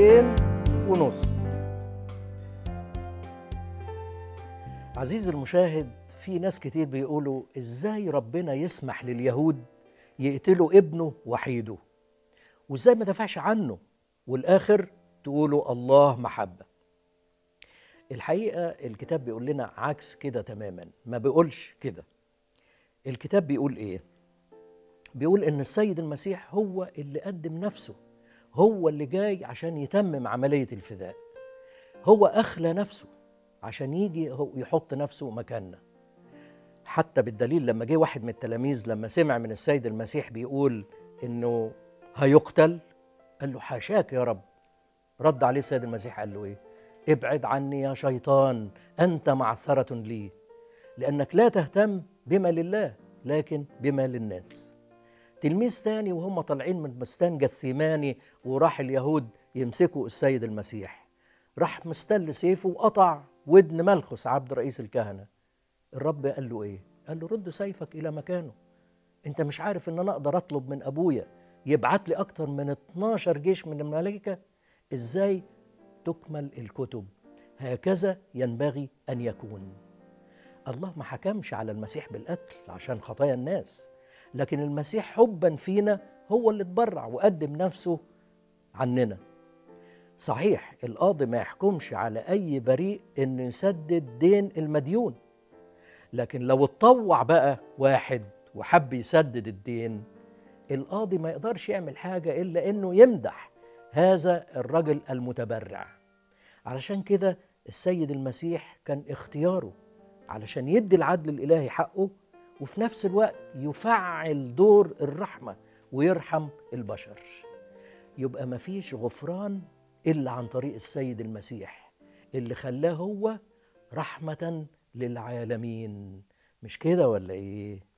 سنتين ونص عزيزي المشاهد في ناس كتير بيقولوا ازاي ربنا يسمح لليهود يقتلوا ابنه وحيده وازاي ما دافعش عنه والاخر تقولوا الله محبه الحقيقه الكتاب بيقول لنا عكس كده تماما ما بيقولش كده الكتاب بيقول ايه بيقول ان السيد المسيح هو اللي قدم نفسه هو اللي جاي عشان يتمم عمليه الفداء هو اخلى نفسه عشان يجي هو يحط نفسه مكاننا حتى بالدليل لما جه واحد من التلاميذ لما سمع من السيد المسيح بيقول انه هيقتل قال له حاشاك يا رب رد عليه السيد المسيح قال له ايه ابعد عني يا شيطان انت معثره لي لانك لا تهتم بما لله لكن بما للناس تلميذ تاني وهم طالعين من بستان جثيماني وراح اليهود يمسكوا السيد المسيح راح مستل سيفه وقطع ودن ملخس عبد رئيس الكهنه الرب قال له ايه قال له رد سيفك الى مكانه انت مش عارف ان انا اقدر اطلب من ابويا يبعت لي اكتر من 12 جيش من الملائكه ازاي تكمل الكتب هكذا ينبغي ان يكون الله ما حكمش على المسيح بالقتل عشان خطايا الناس لكن المسيح حبا فينا هو اللي اتبرع وقدم نفسه عننا صحيح القاضي ما يحكمش على اي بريء انه يسدد دين المديون لكن لو اتطوع بقى واحد وحب يسدد الدين القاضي ما يقدرش يعمل حاجه الا انه يمدح هذا الرجل المتبرع علشان كده السيد المسيح كان اختياره علشان يدي العدل الالهي حقه وفي نفس الوقت يفعل دور الرحمه ويرحم البشر يبقى مفيش غفران الا عن طريق السيد المسيح اللي خلاه هو رحمه للعالمين مش كده ولا ايه